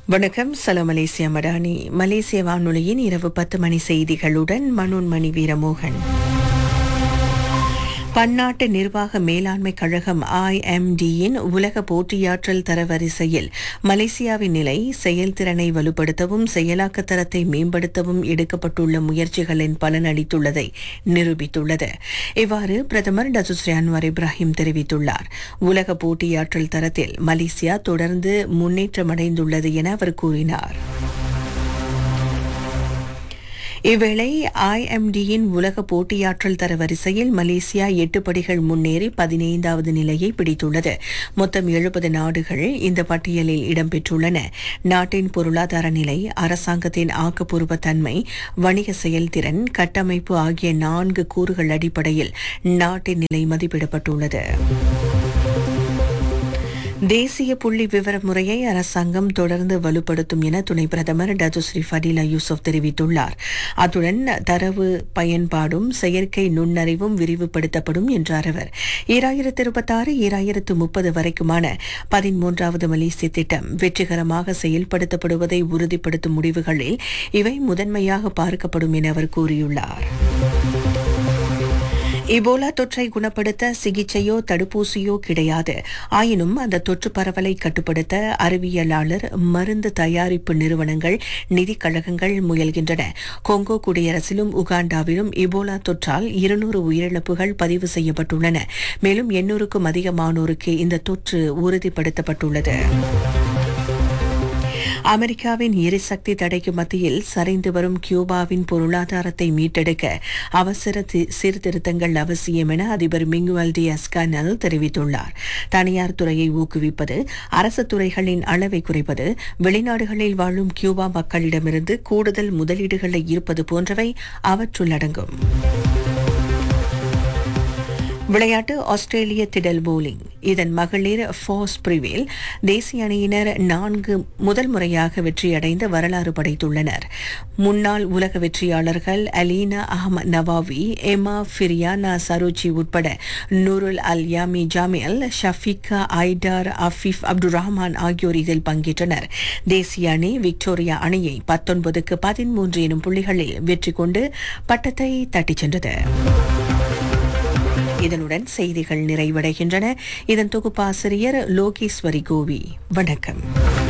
வணக்கம் சலோ மலேசியா மடானி மலேசிய வானொலியின் இரவு பத்து மணி செய்திகளுடன் மனோன்மணி வீரமோகன் பன்னாட்டு நிர்வாக மேலாண்மை கழகம் ஐஎம்டியின் உலக போட்டியாற்றல் தரவரிசையில் மலேசியாவின் நிலை செயல்திறனை வலுப்படுத்தவும் செயலாக்க தரத்தை மேம்படுத்தவும் எடுக்கப்பட்டுள்ள முயற்சிகளின் பலனளித்துள்ளதை நிரூபித்துள்ளது இவ்வாறு பிரதமர் டசுஸ்ரீ அன்வார் இப்ராஹிம் தெரிவித்துள்ளார் உலக போட்டியாற்றல் தரத்தில் மலேசியா தொடர்ந்து முன்னேற்றமடைந்துள்ளது என அவர் கூறினார் இவ்வேளை ஐஎம்டியின் உலக போட்டியாற்றல் தரவரிசையில் மலேசியா எட்டு படிகள் முன்னேறி பதினைந்தாவது நிலையை பிடித்துள்ளது மொத்தம் எழுபது நாடுகள் இந்த பட்டியலில் இடம்பெற்றுள்ளன நாட்டின் பொருளாதார நிலை அரசாங்கத்தின் ஆக்கப்பூர்வ தன்மை வணிக செயல்திறன் கட்டமைப்பு ஆகிய நான்கு கூறுகள் அடிப்படையில் நாட்டின் நிலை மதிப்பிடப்பட்டுள்ளது தேசிய புள்ளி விவர முறையை அரசாங்கம் தொடர்ந்து வலுப்படுத்தும் என துணை பிரதமர் டதுஸ்ரீ ஃபடிலா யூசுப் தெரிவித்துள்ளார் அத்துடன் தரவு பயன்பாடும் செயற்கை நுண்ணறிவும் விரிவுபடுத்தப்படும் என்றார் அவர் ஈராயிரத்து இருபத்தாறு ஈராயிரத்து முப்பது வரைக்குமான பதிமூன்றாவது மலேசிய திட்டம் வெற்றிகரமாக செயல்படுத்தப்படுவதை உறுதிப்படுத்தும் முடிவுகளில் இவை முதன்மையாக பார்க்கப்படும் என அவர் கூறியுள்ளார் இபோலா தொற்றை குணப்படுத்த சிகிச்சையோ தடுப்பூசியோ கிடையாது ஆயினும் அந்த தொற்று பரவலை கட்டுப்படுத்த அறிவியலாளர் மருந்து தயாரிப்பு நிறுவனங்கள் நிதிக் கழகங்கள் முயல்கின்றன கொங்கோ குடியரசிலும் உகாண்டாவிலும் இபோலா தொற்றால் இருநூறு உயிரிழப்புகள் பதிவு செய்யப்பட்டுள்ளன மேலும் எண்ணூறுக்கும் அதிகமானோருக்கு இந்த தொற்று உறுதிப்படுத்தப்பட்டுள்ளது அமெரிக்காவின் எரிசக்தி தடைக்கு மத்தியில் சரிந்து வரும் கியூபாவின் பொருளாதாரத்தை மீட்டெடுக்க அவசர சீர்திருத்தங்கள் அவசியம் என அதிபர் மிங்குவல் டி அஸ்கானல் தெரிவித்துள்ளார் தனியார் துறையை ஊக்குவிப்பது அரசு துறைகளின் அளவை குறைப்பது வெளிநாடுகளில் வாழும் கியூபா மக்களிடமிருந்து கூடுதல் முதலீடுகளை ஈர்ப்பது போன்றவை அவற்றுள் அடங்கும் விளையாட்டு ஆஸ்திரேலிய திடல் போலிங் இதன் மகளிர் ஃபோர்ஸ் பிரிவில் தேசிய அணியினர் நான்கு முதல் முறையாக வெற்றியடைந்த வரலாறு படைத்துள்ளனர் முன்னாள் உலக வெற்றியாளர்கள் அலீனா அஹமத் நவாவி எமா ஃபிரியானா சரோஜி உட்பட நூருல் அல் யாமி ஜாமியல் ஷஃபிகா ஐடார் அஃபீஃப் அப்துல் ரஹ்மான் ஆகியோர் இதில் பங்கேற்றனர் தேசிய அணி விக்டோரியா அணியை பத்தொன்பதுக்கு பதிமூன்று எனும் புள்ளிகளில் வெற்றி கொண்டு பட்டத்தை தட்டிச் சென்றது இதனுடன் செய்திகள் நிறைவடைகின்றன இதன் தொகுப்பாசிரியர் லோகேஸ்வரி கோவி வணக்கம்